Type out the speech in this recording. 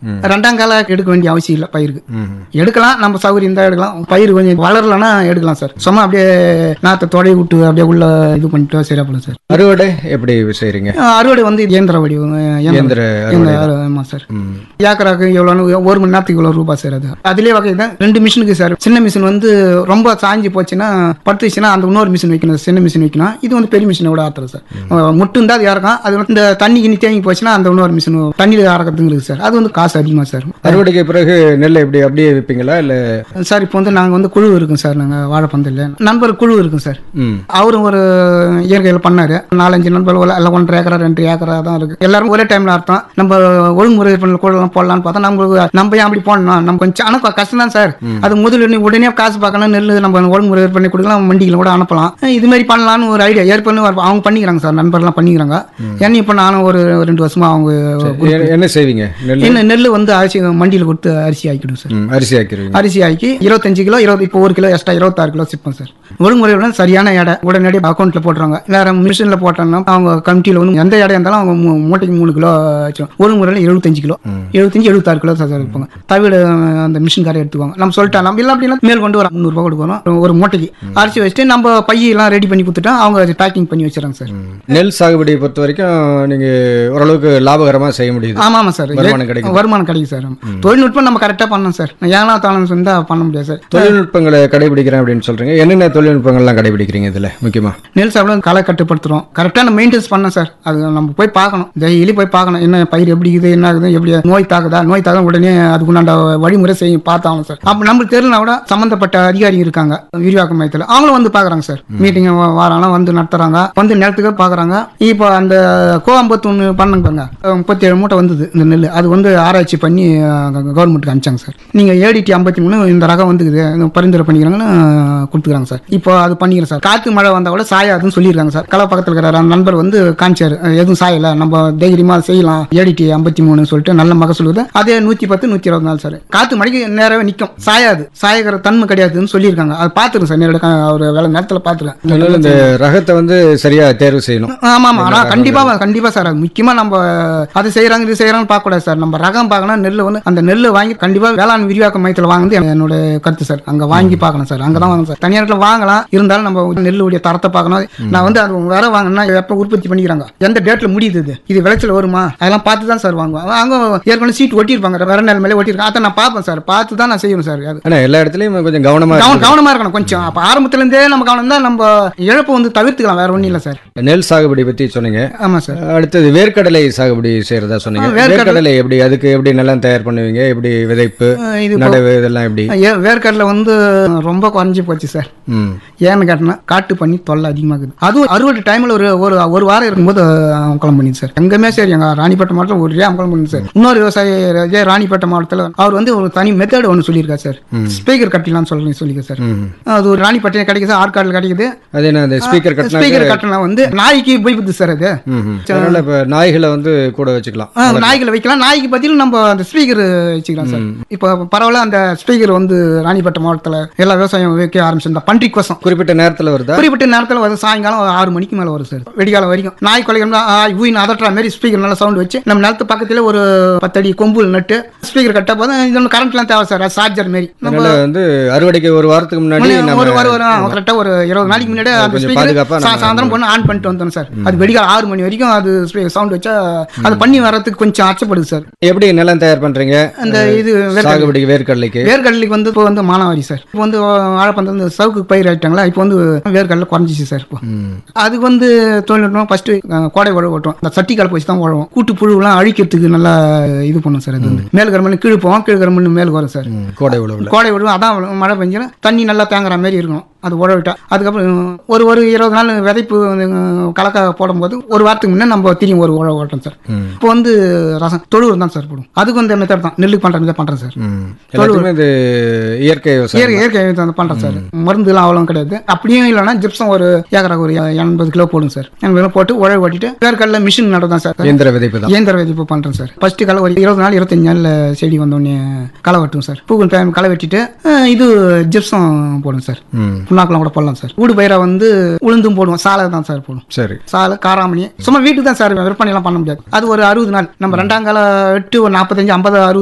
ரெண்டாம் கால எடுக்க வேண்டிய அவசியம் இல்லை பயிருக்கு ம் எடுக்கலாம் நம்ம சௌகரியம் தான் எடுக்கலாம் பயிர் கொஞ்சம் வளரலன்னா எடுக்கலாம் சார் சும்மா அப்படியே நாற்றை தொடைய விட்டு அப்படியே உள்ள இது பண்ணிட்டு சரியா போடும் சார் அறுவடை எப்படி செய்றீங்க அஹ் அறுவடை வந்து இயந்திர வடிவம் இயந்திர அறுவடை இயந்திர ஆமாம் சார் ம் ஏக்கராக்கு எவ்வளோன்னு ஒரு மணி நேரத்துக்கு இவ்வளோ ரூபாய் சார் அது அதுலேயே வகை தான் ரெண்டு மிஷினுக்கு சார் சின்ன மிஷின் வந்து ரொம்ப சாஞ்சி போச்சுன்னா படுத்துச்சுன்னா அந்த இன்னொரு மிஷின் வைக்கணும் சின்ன மிஷின் வைக்கணும் இது வந்து பெரிய மிஷினை விட ஆத்துறது சார் அஹ் முட்டு இருந்தால் அது இறக்கும் அது வந்து இந்த தண்ணி கிண்ணி தேங்கி போச்சுன்னா அந்த இன்னொரு மிஷின் தண்ணியில் இறக்கிறதுங்கிறது சார் அது வந்து காசு அதிகமாக சார் அறுவடைக்கு பிறகு நெல் எப்படி அப்படியே விற்பீங்களா இல்ல சார் இப்போ வந்து நாங்கள் வந்து குழு இருக்கோம் சார் நாங்கள் வாழைப்பந்தில் நண்பர் குழு இருக்கும் சார் ம் அவரும் ஒரு இயற்கையில் பண்ணாரு நாலஞ்சு நண்பர்கள் எல்லாம் ஒன்றரை ஏக்கரா ரெண்டு ஏக்கரா தான் இருக்கு எல்லாரும் ஒரே டைம்ல அர்த்தம் நம்ம ஒழுங்குமுறை பண்ண கூட போடலாம்னு பார்த்தா நம்ம நம்ம ஏன் அப்படி போடணும் நம்ம கொஞ்சம் ஆனால் கஷ்டம் தான் சார் அது முதல்ல உடனே காசு பார்க்கணும் நெல் நம்ம ஒழுங்குமுறை பண்ணி கொடுக்கலாம் வண்டிகளை கூட அனுப்பலாம் இது மாதிரி பண்ணலாம்னு ஒரு ஐடியா ஏற்கனவே அவங்க பண்ணிக்கிறாங்க சார் நண்பர்லாம் பண்ணிக்கிறாங்க என்ன இப்போ நானும் ஒரு ரெண்டு வருஷமா அவங்க எ- என்ன செய்வீங்க நெல் என்ன நெல் வந்து அரிசி மண்டியில் கொடுத்து அரிசி ஆக்கிடும் சார் ம், அரிசி ஆக்கிடுவீங்க அரிசி ஆக்கி இருபத்தஞ்சு கிலோ இருபது இப்போ ஒரு கிலோ எக்ஸ்ட்ரா இருபத்தாறு கிலோ சிப்போம் சார் ஒழுங்குமுறையுடன் சரியான எடை உடனடியாக அக்கௌண்ட்ல போட்டுறாங்க வேற மிஷினில் போட்டோம்னா அவங்க கமிட்டியில் வந்து எந்த இடம் இருந்தாலும் அவங்க மூ- மூட்டைக்கு மூணு கிலோ வச்சிருவாங்க ஒழுங்குமுறையில் எழுபத்தஞ்சு கிலோ எழுபத்தஞ்சு எழுபத்தாறு கிலோ சார் இருப்பாங்க தவிர அந்த மிஷின் காரை எடுத்துக்குவாங்க நம்ம சொல்லிட்டா நம்ம இல்லை அப்படின்னா மேல் கொண்டு ஒரு முந்நூறுபா கொடுக்கணும் ஒரு மூட்டைக்கு அரிசி வச்சுட்டு நம்ம பையெல்லாம் ரெடி பண்ணி கொடுத்துட்டா அவங்க பேக்கிங் பண்ணி வச்சிடறாங்க சார் ம். நெல் சாகுபடியை பொறுத்த வரைக்கும் நீங்க ஓரளவுக்கு லாபகரமா செய்ய முடியுது ஆமா ஆமா சார் வருமானம் கிடைக்குது. வருமானம் கிடைக்கும் சார் தொழில்நுட்பம் நம்ம கரெக்டாக பண்ணணும் சார் ஏனா தாளம் இருந்தால் பண்ண முடியாது சார் தொழில்நுட்பங்களை கடைபிடிக்கிறேன் அப்படின்னு சொல்றீங்க என்னென்ன தொழில்நுட்பங்கள்லாம் கடைபிடிக்கிறீங்க இதுல முக்கியமா நெல் சாப்பிட களை கட்டுப்படுத்துறோம் கரெக்டான மெயின்டெனன்ஸ் பண்ணோம் சார் அது நம்ம போய் பார்க்கணும் டெய்லி போய் பார்க்கணும் என்ன பயிர் எப்படி இருக்குது என்ன ஆகுது எப்படி நோய் தாக்குதா நோய் தாக்குதா உடனே அதுக்குண்டான வழிமுறை செய்ய பார்த்தாகணும் சார் அப்போ நம்மளுக்கு தெரியலனா கூட சம்மந்தப்பட்ட அதிகாரி இருக்காங்க விரிவாக்க மையத்தில் அவங்களும் வந்து பார்க்குறாங்க சார் மீட்டிங் வராங்க வந்து நடத்துறாங்க வந்து நேரத்துக்கு பார்க்குறாங்க இப்போ அந்த கோவம்பத்தூன்னு பண்ணாங்க பாருங்க முப்பத்தி ஏழு மூட்டை வந்தது இந்த நெல் அது வந்து ஆராய்ச்சி பண்ணி கவர்மெண்ட்டுக்கு அனுப்பிச்சாங்க சார் நீங்கள் ஏடிடி ஐம்பத்தி மூணு இந்த ரகம் வந்துக்குது இந்த பரிந்துரை பண்ணிக்கிறாங்கன்னு கொடுத்துக்கிறாங்க சார் இப்போ அது பண்ணிக்கிறேன் சார் காற்று மழை வந்தால் கூட சாயாதுன்னு சொல்லியிருக்காங்க சார் கலை பக்கத்தில் இருக்கிற அந்த நண்பர் வந்து காமிச்சார் எதுவும் சாயலை நம்ம தைரியமாக செய்யலாம் ஏடிடி ஐம்பத்தி மூணு சொல்லிட்டு நல்ல மகசூல் வருது அதே நூற்றி பத்து நூற்றி இருபது நாள் சார் காற்று மழைக்கு நேராகவே நிற்கும் சாயாது சாயக்கிற தன்மை கிடையாதுன்னு சொல்லியிருக்காங்க அது பார்த்துருங்க சார் நேரடி ஒரு வேலை நேரத்தில் பார்த்துருக்கேன் அதனால இந்த ரகத்தை வந்து சரியா தேர்வு செய்யணும் ஆமா ஆமா ஆனா கண்டிப்பா கண்டிப்பா சார் அது முக்கியமா நம்ம அது செய்யறாங்க இது செய்யறாங்க பார்க்க கூடாது சார் நம்ம ரகம் பார்க்கணும் நெல் வந்து அந்த நெல் வாங்கி கண்டிப்பா வேளாண் விரிவாக்க மையத்தில் வாங்குறது என்னோட கருத்து சார் அங்க வாங்கி பார்க்கணும் சார் அங்கதான் வாங்கணும் சார் தனியார்ல வாங்கலாம் இருந்தாலும் நம்ம நெல்லுடைய தரத்தை பார்க்கணும் நான் வந்து அது வேற வாங்கினா எப்ப உற்பத்தி பண்ணிக்கிறாங்க எந்த டேட்ல முடியுது இது இது விளைச்சல் வருமா அதெல்லாம் பார்த்து தான் சார் வாங்குவோம் அவங்க ஏற்கனவே சீட் ஒட்டியிருப்பாங்க வேற நெல் மேலே ஒட்டியிருக்காங்க அதை நான் பார்ப்பேன் சார் பார்த்து தான் நான் செய்யணும் சார் அது ஆனா எல்லா இடத்துலயும் கொஞ்சம் கவனமா கவனம் இருக்கணும். கவனமா இருக்கணும் கொஞ்சம் அப்ப ஆரம்பத்துல இருந்தே நம்ம கவனம் தான் நம்ம இழப்பு வந்து தவிர்த்துக்கலாம் வேற ஒன்றும் இல்லை சார் நெல் சாகுபடி பத்தி சொன்னீங்க ஆமா சார் அடுத்தது வேர்க்கடலை சாகுபடி செய்யறதா சொன்னீங்க ஆ, வேர்க்கடலை. வேர்க்கடலை எப்படி அதுக்கு எப்படி நிலம் தயார் பண்ணுவீங்க எப்படி விதைப்பு அஹ் இது இப்போ- நடவு இதெல்லாம் எப்படி ஏ- வேர்க்கடலை வந்து ரொம்ப குறைஞ்சி போச்சு சார் ம் ஏன்னு கேட்டினா காட்டு பண்ணி தொல்லை அதிகமாகுது அதுவும் அறுவடை டைமில் ஒரு ஒரு ஒரு வாரம் இருக்கும்போது அமக்கலம் பண்ணிது சார் எங்கேயுமே சரி எங்கள் ராணிப்பேட்டை மாவட்டத்தில் ஒரே அமக்கலம் பண்ணுது சார் இன்னொரு விவசாயி இதே ராணிப்பேட்டை மாவட்டத்தில் அவர் வந்து ஒரு தனி மெத்தட் ஒன்று சொல்லியிருக்காரு சார் ஸ்பீக்கர் கட்டலாம்னு சொல்லி சொல்லிக்க சார் ம் அது ஒரு ராணிப்பேட்டையில் கிடைக்குது ஆற்காடில் கிடைக்குது அது என்ன அந்த ஸ்பீக்கர் கட்டினா ஸ்பீக்கர் கட்டலாம் வந்து நாய்க்கு போய்புது சார் அது ம் ம். அதனால இப்ப நாய்களை வந்து கூட வச்சுக்கலாம் ஆ, நாய்களை வைக்கலாம் நாய்க்கு பதில் நம்ம அந்த ஸ்பீக்கர் வச்சுக்கலாம் சார் இப்போ பரவாயில்ல அந்த ஸ்பீக்கர் வந்து ராணிப்பேட்டை மாவட்டத்தில் எல்லா விவசாயம் வைக்க ஆரம்பிச்சிருந்தா பன்றி கோசம் குறிப்பிட்ட நேரத்துல வருதா குறிப்பிட்ட நேரத்தில் வரும் சாயங்காலம் ஒரு ஆறு மணிக்கு மேலே வரும் சார் வெடிகாலம் வரைக்கும் நாய் கொலைகள் ஊயின் அதட்டுற மாதிரி ஸ்பீக்கர் நல்லா சவுண்ட் வச்சு நம்ம நிலத்து பக்கத்தில் ஒரு பத்தடி கொம்புல் நட்டு ஸ்பீக்கர் கட்ட போதும் இது ஒன்று கரண்ட்லாம் தேவை சார் சார்ஜர் மாரி நம்ம அதனால வந்து அறுவடைக்கு ஒரு வாரத்துக்கு முன்னாடி நம்ம ஒரு ஒரு ஒரு கரெக்டாக ஒரு இருபது நாளைக்கு முன்னாடி அந்த கொஞ்சம் ஸ்பீக்கர் பாதுகாப்பா நம்ம சாயந்தரம் பொண்ணு ஆன் பண்ணிட்டு வந்தோம் சார் அது வெடிகாலம் ஆறு மணி வரைக்கும் அது சவுண்ட் வச்சா அது பண்ணி வர்றதுக்கு கொஞ்சம் அச்சப்படுது சார் எப்படி நிலம் தயார் பண்றீங்க அந்த இது வேர்க்கடலை. சாகுபடிக்கு வேர்க்கடலைக்கு வேர்க்கடலைக்கு வந்து இப்போ வந்து மானாவாரி சார் இப்போ வந்து வாழைப்பந்து வந்து சவுக்கு பயிர் ஆயிட்டாங்களா இப்போ வந்து வேர்க்கடலை குறைஞ்சிச்சு சார் இப்போ ம். அதுக்கு வந்து தொழில்நுட்பம் ஃபர்ஸ்ட் கோடை உழவு ஓட்டுவோம் இந்த சட்டி கலப்பு வச்சு தான் உழவும் கூட்டு புழுவெல்லாம் அழிக்கிறதுக்கு நல்லா இது பண்ணும் சார் அது வந்து மேல் கருமண் கீழ் போவோம் கீழ் கருமண் மேல் வரும் சார் ம், கோடை உழவுல கோடை உழவு அதான் மழை பெஞ்சா தண்ணி நல்லா தேங்குற மாதிரி இருக்கணும் அது உழவிட்டா அதுக்கப்புறம் ஒரு ஒரு இருபது நாள் விதைப்பு வந்து, கலக்க போடும்போது ஒரு வாரத்துக்கு முன்னே நம்ம திரும்பி ஒரு உழவு ஓட்டோம் சார் ம். இப்போ வந்து ரசம் தொழுவு தான் சார் போடும் அதுக்கும் இந்த மெத்தட் தான் நெல்லுக்கு பண்ணுற மெத்தட் பண்ணுறேன் சார் ம். எல்லாத்துக்குமே இது இயற்கை விவசாயம் இயற்கை இயற்கை விவசாயம் பண்றேன் சார் மருந்துலாம் அவ்வளோ கிடையாது அப்படியும் இல்லைன்னா ஜிப்சம் ஒரு ஏக்கராக்கு ஒரு எண்பது கிலோ போடும் சார் எண்பது கிலோ போட்டு உழவு ஓட்டிட்டு வேர்க்கடல மிஷின் நடதான் சார் இயந்திர விதைப்பு தான் இயந்திர விதிப்பு பண்றேன் சார் ஃபர்ஸ்ட் களை ஒரு இருபது நாள் இருபத்தஞ்சு நாள்ல செடி வந்தோடனே களை வெட்டும் சார் பூக்கு டைம் களை வெட்டிட்டு அஹ், இது ஜிப்சம் போடும் சார் ம் புண்ணாக்கெல்லாம் கூட போடலாம் சார் ஊடு பயிரை வந்து உளுந்தும் போடுவோம் சாலை தான் சார் போடும் சரி சாலை காராமணி சும்மா வீட்டுக்கு தான் சார் விற்பனை எல்லாம் பண்ண முடியாது அது ஒரு அறுபது நாள் நம்ம ரெண்டாம் கால எட்டு ஒரு நாற்பத்தஞ்சு ஐம்பது அறுபது